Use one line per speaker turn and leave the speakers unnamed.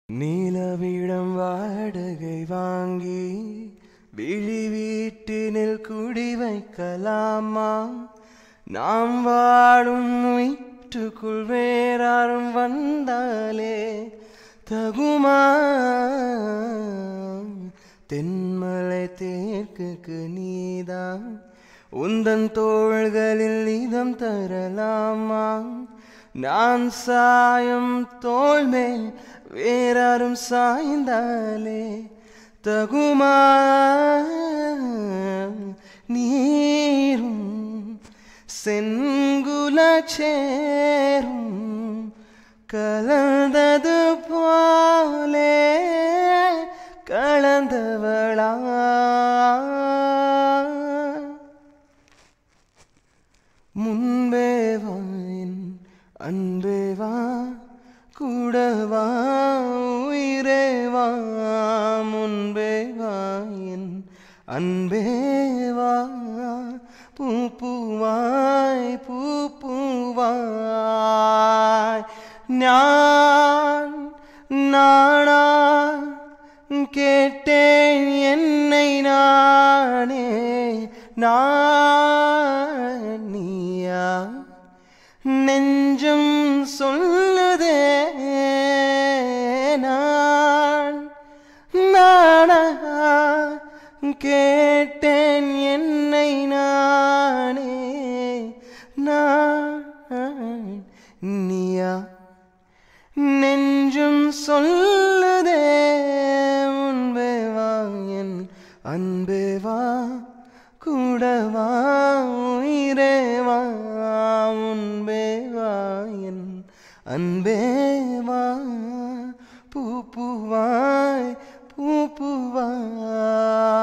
நீலவிடம் வாடகை வாங்கி விழி வீட்டினில் குடி வைக்கலாமா நாம் வாடும் வீட்டுக்குள் வேறாரும் வந்தாலே தகுமா தென்மலை தேர்க்குக்கு நீதான் உந்தன் தோள்களில் இதம் தரலாமா நான் சாயம் தோள் மேல் வேறாரும் சாய்ந்தாலே தகுமா நீரும் செங்குல சேரும் கலந்தது போலே கலந்தவளா முன்பே வா என் அன்பே வா கூட வா உயிரே வா முன்பே வா என் அன்பே வா பூ பூவாய் பூ பூவாய் நான் நானா கேட்டேன் என்னை நானே நான் நீயா நெஞ்சம் சொல்லுதே நான் நானா கேட்டேன் என்னை நானே நான் நீயா நெஞ்சும் சொல்லுதே முன்பே வா என் அன்பே வா கூட வா உயிரே வா முன்பே வா என் அன்பே வா பூ பூவாய் பூ பூவாய்